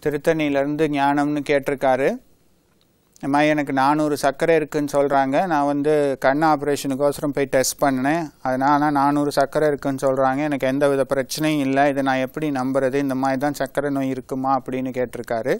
திருத்தணியிலேருந்து ஞானம்னு கேட்டிருக்காரு இந்த மாதிரி எனக்கு நானூறு சர்க்கரை இருக்குன்னு சொல்கிறாங்க நான் வந்து கண் ஆப்ரேஷனுக்கோசரம் போய் டெஸ்ட் பண்ணேன் அதனால் ஆனால் நானூறு சர்க்கரை இருக்குன்னு சொல்கிறாங்க எனக்கு எந்த வித பிரச்சனையும் இல்லை இதை நான் எப்படி நம்புறது இந்த மாதிரி தான் சர்க்கரை நோய் இருக்குமா அப்படின்னு கேட்டிருக்காரு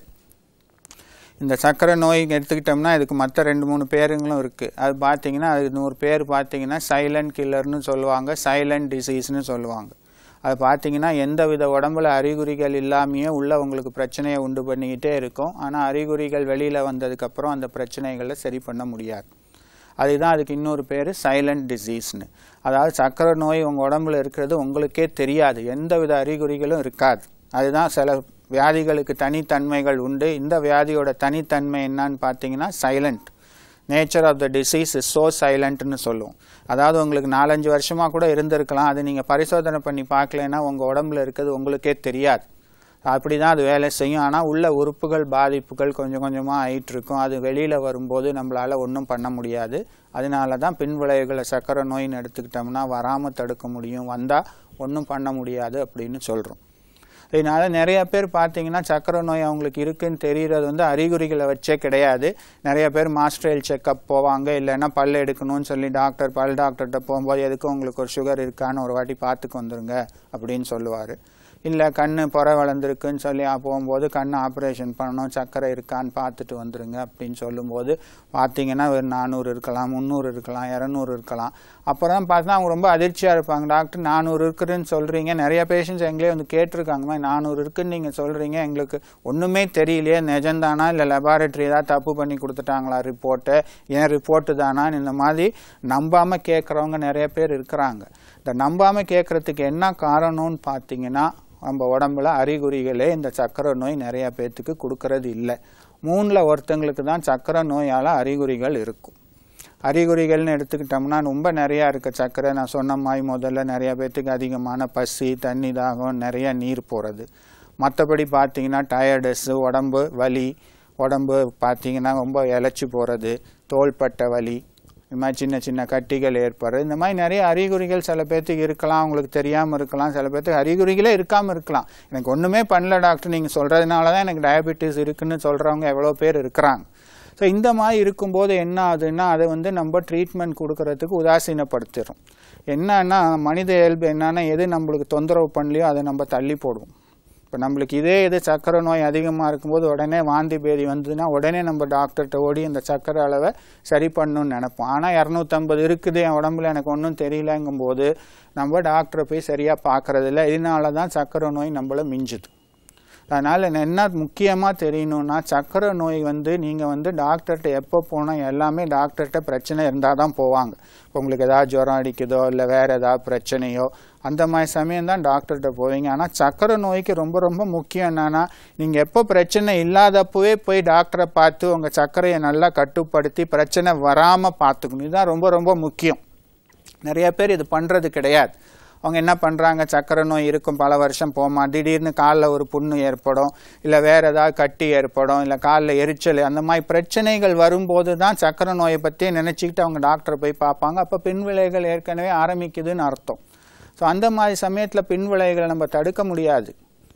இந்த சர்க்கரை நோய் எடுத்துக்கிட்டோம்னா இதுக்கு மற்ற ரெண்டு மூணு பேருங்களும் இருக்குது அது பார்த்தீங்கன்னா அது நூறு பேர் பார்த்தீங்கன்னா சைலண்ட் கில்லர்னு சொல்லுவாங்க சைலண்ட் டிசீஸ்னு சொல்லுவாங்க அது பார்த்தீங்கன்னா எந்த வித உடம்புல அறிகுறிகள் இல்லாமையே உள்ள உங்களுக்கு பிரச்சனையை உண்டு பண்ணிக்கிட்டே இருக்கும் ஆனால் அறிகுறிகள் வெளியில் வந்ததுக்கப்புறம் அந்த பிரச்சனைகளை சரி பண்ண முடியாது அதுதான் அதுக்கு இன்னொரு பேர் சைலண்ட் டிசீஸ்னு அதாவது சர்க்கரை நோய் உங்கள் உடம்புல இருக்கிறது உங்களுக்கே தெரியாது எந்த வித அறிகுறிகளும் இருக்காது அதுதான் சில வியாதிகளுக்கு தனித்தன்மைகள் உண்டு இந்த வியாதியோட தனித்தன்மை என்னன்னு பார்த்தீங்கன்னா silent nature of the disease is so சைலண்ட்னு சொல்லுவோம் அதாவது உங்களுக்கு நாலஞ்சு வருஷமாக கூட இருந்திருக்கலாம் அது நீங்கள் பரிசோதனை பண்ணி பார்க்கலன்னா உங்கள் உடம்புல இருக்கிறது உங்களுக்கே தெரியாது அப்படி தான் அது வேலை செய்யும் ஆனால் உள்ள உறுப்புகள் பாதிப்புகள் கொஞ்சம் கொஞ்சமாக ஆயிட்டு இருக்கும் அது வெளியில் வரும்போது நம்மளால் ஒன்றும் பண்ண முடியாது அதனால தான் பின் விளைவுகளை சர்க்கரை நோயின்னு எடுத்துக்கிட்டோம்னா வராமல் தடுக்க முடியும் வந்தால் ஒன்றும் பண்ண முடியாது அப்படின்னு சொல்கிறோம் இதனால நிறைய பேர் பார்த்தீங்கன்னா சக்கரை நோய் அவங்களுக்கு இருக்குன்னு தெரியறது வந்து அறிகுறிகளை வச்சே கிடையாது நிறைய பேர் மாஸ்டரல் செக்கப் போவாங்க இல்லைன்னா பல் எடுக்கணும்னு சொல்லி டாக்டர் பல் டாக்டர்கிட்ட போகும்போது எதுக்கு உங்களுக்கு ஒரு சுகர் இருக்கான்னு ஒரு வாட்டி பார்த்துக்கு வந்துருங்க அப்படின்னு சொல்லுவார் இல்லை கண் புற வளர்ந்துருக்குன்னு சொல்லி போகும்போது கண் ஆப்ரேஷன் பண்ணணும் சர்க்கரை இருக்கான்னு பார்த்துட்டு வந்துருங்க அப்படின்னு சொல்லும்போது பார்த்தீங்கன்னா ஒரு நானூறு இருக்கலாம் முந்நூறு இருக்கலாம் இரநூறு இருக்கலாம் அப்புறம் பார்த்தா அவங்க ரொம்ப அதிர்ச்சியாக இருப்பாங்க டாக்டர் நானூறு இருக்குதுன்னு சொல்கிறீங்க நிறைய பேஷண்ட்ஸ் எங்களே வந்து கேட்டிருக்காங்க மாதிரி நானூறு இருக்குன்னு நீங்கள் சொல்கிறீங்க எங்களுக்கு ஒன்றுமே தெரியலையே நிஜம்தானா இல்லை லெபார்ட்டரி ஏதாவது தப்பு பண்ணி கொடுத்துட்டாங்களா ரிப்போர்ட்டை ஏன் ரிப்போர்ட்டு தானான்னு இந்த மாதிரி நம்பாமல் கேட்குறவங்க நிறைய பேர் இருக்கிறாங்க இந்த நம்பாமல் கேட்குறதுக்கு என்ன காரணம்னு பார்த்தீங்கன்னா நம்ம உடம்புல அறிகுறிகளே இந்த சக்கரை நோய் நிறைய பேர்த்துக்கு கொடுக்கறது இல்லை மூணில் ஒருத்தங்களுக்கு தான் சக்கரை நோயால் அறிகுறிகள் இருக்கும் அறிகுறிகள்னு எடுத்துக்கிட்டோம்னா ரொம்ப நிறையா இருக்க சக்கரை நான் சொன்ன மாதிரி முதல்ல நிறைய பேர்த்துக்கு அதிகமான பசி தண்ணி தாகம் நிறைய நீர் போகிறது மற்றபடி பார்த்தீங்கன்னா டயர்டஸ்ஸு உடம்பு வலி உடம்பு பார்த்தீங்கன்னா ரொம்ப இழைச்சி போகிறது தோள்பட்டை வலி இந்த மாதிரி சின்ன சின்ன கட்டிகள் ஏற்படுறது இந்த மாதிரி நிறைய அறிகுறிகள் சில பேர்த்துக்கு இருக்கலாம் அவங்களுக்கு தெரியாமல் இருக்கலாம் சில பேர்த்துக்கு அறிகுறிகளே இருக்காமல் இருக்கலாம் எனக்கு ஒன்றுமே பண்ணல டாக்டர் நீங்கள் சொல்கிறதுனால தான் எனக்கு டயபெட்டிஸ் இருக்குன்னு சொல்கிறவங்க எவ்வளோ பேர் இருக்கிறாங்க ஸோ இந்த மாதிரி இருக்கும்போது என்ன ஆகுதுன்னா அதை வந்து நம்ம ட்ரீட்மெண்ட் கொடுக்கறதுக்கு உதாசீனப்படுத்திடும் என்னன்னா மனித இயல்பு என்னன்னா எது நம்மளுக்கு தொந்தரவு பண்ணலையோ அதை நம்ம தள்ளி போடுவோம் இப்போ நம்மளுக்கு இதே இது சக்கரை நோய் அதிகமாக இருக்கும்போது உடனே வாந்தி பேதி வந்ததுன்னா உடனே நம்ம டாக்டர்கிட்ட ஓடி இந்த சக்கரை அளவை சரி பண்ணணும்னு நினைப்போம் ஆனால் இரநூத்தம்பது இருக்குது என் உடம்புல எனக்கு ஒன்றும் தெரியலங்கும்போது நம்ம டாக்டரை போய் சரியாக பார்க்கறதில்ல இதனால தான் சக்கரை நோய் நம்மளை மிஞ்சுது அதனால் என்ன முக்கியமாக தெரியணும்னா சக்கரை நோய் வந்து நீங்கள் வந்து டாக்டர்கிட்ட எப்போ போனால் எல்லாமே டாக்டர்கிட்ட பிரச்சனை இருந்தால் தான் போவாங்க இப்போ உங்களுக்கு ஏதாவது ஜுரம் அடிக்குதோ இல்லை வேறு ஏதாவது பிரச்சனையோ அந்த மாதிரி சமயம் தான் டாக்டர்கிட்ட போவீங்க ஆனால் சக்கரை நோய்க்கு ரொம்ப ரொம்ப முக்கியம் என்னன்னா நீங்கள் எப்போ பிரச்சனை இல்லாதப்பவே போய் டாக்டரை பார்த்து உங்கள் சர்க்கரையை நல்லா கட்டுப்படுத்தி பிரச்சனை வராமல் பார்த்துக்கணும் இதுதான் ரொம்ப ரொம்ப முக்கியம் நிறைய பேர் இது பண்ணுறது கிடையாது அவங்க என்ன பண்ணுறாங்க சக்கரை நோய் இருக்கும் பல வருஷம் போமா திடீர்னு காலில் ஒரு புண்ணு ஏற்படும் இல்லை வேறு ஏதாவது கட்டி ஏற்படும் இல்லை காலில் எரிச்சல் அந்த மாதிரி பிரச்சனைகள் வரும்போது தான் சக்கரை நோயை பற்றியே நினச்சிக்கிட்டு அவங்க டாக்டரை போய் பார்ப்பாங்க அப்போ பின்விளைவுகள் ஏற்கனவே ஆரம்பிக்குதுன்னு அர்த்தம் ஸோ அந்த மாதிரி சமயத்தில் பின்விளைவுகளை நம்ம தடுக்க முடியாது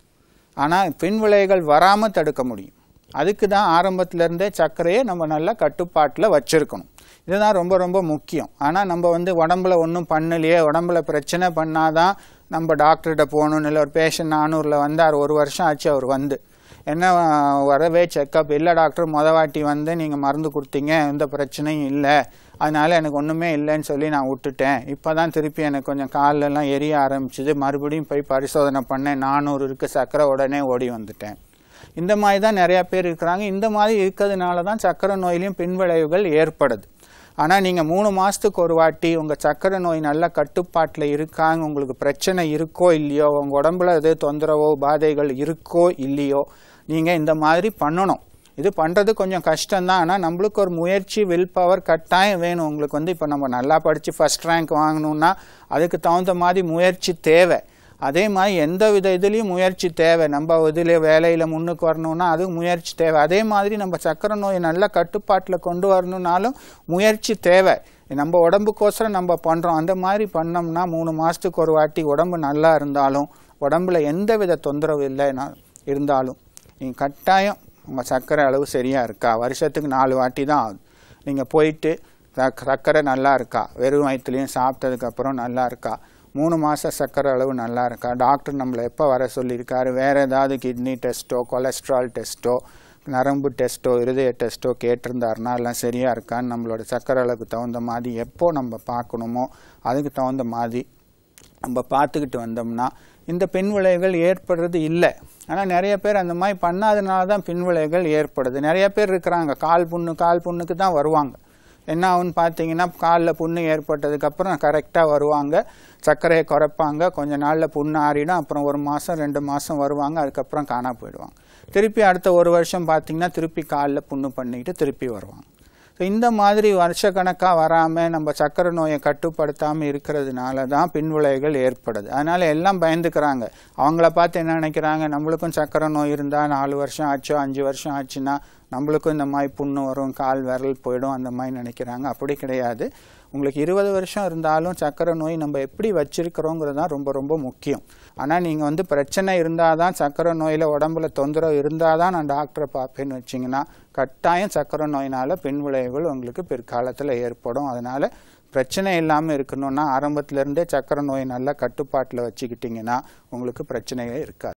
ஆனால் பின்விளைவுகள் வராமல் தடுக்க முடியும் அதுக்கு தான் ஆரம்பத்திலேருந்தே சர்க்கரையை நம்ம நல்லா கட்டுப்பாட்டில் வச்சுருக்கணும் இதுதான் ரொம்ப ரொம்ப முக்கியம் ஆனால் நம்ம வந்து உடம்புல ஒன்றும் பண்ணலையே உடம்புல பிரச்சனை பண்ணாதான் நம்ம டாக்டர்கிட்ட போகணும்னு இல்லை ஒரு பேஷண்ட் நானூறில் வந்தார் ஒரு வருஷம் ஆச்சு அவர் வந்து என்ன வரவே செக்கப் இல்லை டாக்டர் மொத வாட்டி வந்து நீங்கள் மருந்து கொடுத்தீங்க எந்த பிரச்சனையும் இல்லை அதனால எனக்கு ஒன்றுமே இல்லைன்னு சொல்லி நான் விட்டுட்டேன் இப்போ தான் திருப்பி எனக்கு கொஞ்சம் காலெல்லாம் எரிய ஆரம்பிச்சுது மறுபடியும் போய் பரிசோதனை பண்ணேன் நானூறு இருக்குது சர்க்கரை உடனே ஓடி வந்துட்டேன் இந்த மாதிரி தான் நிறையா பேர் இருக்கிறாங்க இந்த மாதிரி இருக்கிறதுனால தான் சர்க்கரை நோயிலையும் பின்விளைவுகள் ஏற்படுது ஆனால் நீங்கள் மூணு மாதத்துக்கு ஒரு வாட்டி உங்கள் சர்க்கரை நோய் நல்ல கட்டுப்பாட்டில் இருக்காங்க உங்களுக்கு பிரச்சனை இருக்கோ இல்லையோ உங்கள் உடம்புல எது தொந்தரவோ பாதைகள் இருக்கோ இல்லையோ நீங்கள் இந்த மாதிரி பண்ணணும் இது பண்ணுறது கொஞ்சம் கஷ்டம்தான் ஆனால் நம்மளுக்கு ஒரு முயற்சி வில் பவர் கட்டாயம் வேணும் உங்களுக்கு வந்து இப்போ நம்ம நல்லா படித்து ஃபஸ்ட் ரேங்க் வாங்கணுன்னா அதுக்கு தகுந்த மாதிரி முயற்சி தேவை அதே மாதிரி எந்த வித இதுலேயும் முயற்சி தேவை நம்ம இதில் வேலையில் முன்னுக்கு வரணும்னா அது முயற்சி தேவை அதே மாதிரி நம்ம சக்கரை நோயை நல்ல கட்டுப்பாட்டில் கொண்டு வரணுன்னாலும் முயற்சி தேவை நம்ம உடம்புக்கோசரம் நம்ம பண்ணுறோம் அந்த மாதிரி பண்ணோம்னா மூணு மாதத்துக்கு ஒரு வாட்டி உடம்பு நல்லா இருந்தாலும் உடம்புல எந்த வித தொந்தரவு இல்லைன்னா இருந்தாலும் நீங்கள் கட்டாயம் உங்கள் சர்க்கரை அளவு சரியாக இருக்கா வருஷத்துக்கு நாலு வாட்டி தான் ஆகுது நீங்கள் போயிட்டு சக்- சர்க்கரை நல்லா இருக்கா வெறும் வயிற்றுலையும் சாப்பிட்டதுக்கப்புறம் நல்லா இருக்கா மூணு மாத சர்க்கரை அளவு நல்லா இருக்கா டாக்டர் நம்மளை எப்போ வர சொல்லியிருக்காரு வேறு ஏதாவது கிட்னி டெஸ்ட்டோ கொலஸ்ட்ரால் டெஸ்ட்டோ நரம்பு டெஸ்ட்டோ இருதய டெஸ்ட்டோ கேட்டிருந்தாருன்னா எல்லாம் சரியாக இருக்கான்னு நம்மளோட சர்க்கரை அளவுக்கு தகுந்த மாதிரி எப்போ நம்ம பார்க்கணுமோ அதுக்கு தகுந்த மாதிரி நம்ம பார்த்துக்கிட்டு வந்தோம்னா இந்த பின் விளைவுகள் ஏற்படுறது இல்லை ஆனால் நிறைய பேர் அந்த மாதிரி பண்ணாதனால தான் பின் விளைவுகள் ஏற்படுது நிறைய பேர் இருக்கிறாங்க கால் புண்ணு கால் புண்ணுக்கு தான் வருவாங்க என்ன ஆகுன்னு பார்த்தீங்கன்னா காலில் புண்ணு ஏற்பட்டதுக்கப்புறம் கரெக்டாக வருவாங்க சர்க்கரையை குறைப்பாங்க கொஞ்ச நாளில் புண்ணு ஆறிடும் அப்புறம் ஒரு மாதம் ரெண்டு மாதம் வருவாங்க அதுக்கப்புறம் காணா போயிடுவாங்க திருப்பி அடுத்த ஒரு வருஷம் பார்த்தீங்கன்னா திருப்பி காலில் புண்ணு பண்ணிக்கிட்டு திருப்பி வருவாங்க ஸோ இந்த மாதிரி வருஷக்கணக்காக வராமல் நம்ம சக்கரை நோயை கட்டுப்படுத்தாமல் இருக்கிறதுனால தான் பின்விளைவுகள் ஏற்படுது அதனால் எல்லாம் பயந்துக்கிறாங்க அவங்கள பார்த்து என்ன நினைக்கிறாங்க நம்மளுக்கும் சக்கரை நோய் இருந்தால் நாலு வருஷம் ஆச்சோ அஞ்சு வருஷம் ஆச்சுன்னா நம்மளுக்கும் இந்த மாதிரி புண்ணு வரும் கால் விரல் போயிடும் அந்த மாதிரி நினைக்கிறாங்க அப்படி கிடையாது உங்களுக்கு இருபது வருஷம் இருந்தாலும் சக்கரை நோய் நம்ம எப்படி வச்சிருக்கிறோங்கிறது தான் ரொம்ப ரொம்ப முக்கியம் ஆனால் நீங்கள் வந்து பிரச்சனை இருந்தால் தான் சக்கரை நோயில் உடம்புல தொந்தரவு இருந்தால் தான் நான் டாக்டரை பார்ப்பேன்னு வச்சிங்கன்னா கட்டாயம் சக்கரை நோயினால் பின் விளைவுகள் உங்களுக்கு பிற்காலத்தில் ஏற்படும் அதனால் பிரச்சனை இல்லாமல் இருக்கணும்னா ஆரம்பத்துல இருந்தே சக்கரை நோய் நல்லா கட்டுப்பாட்டில் வச்சுக்கிட்டிங்கன்னா உங்களுக்கு பிரச்சனையே இருக்காது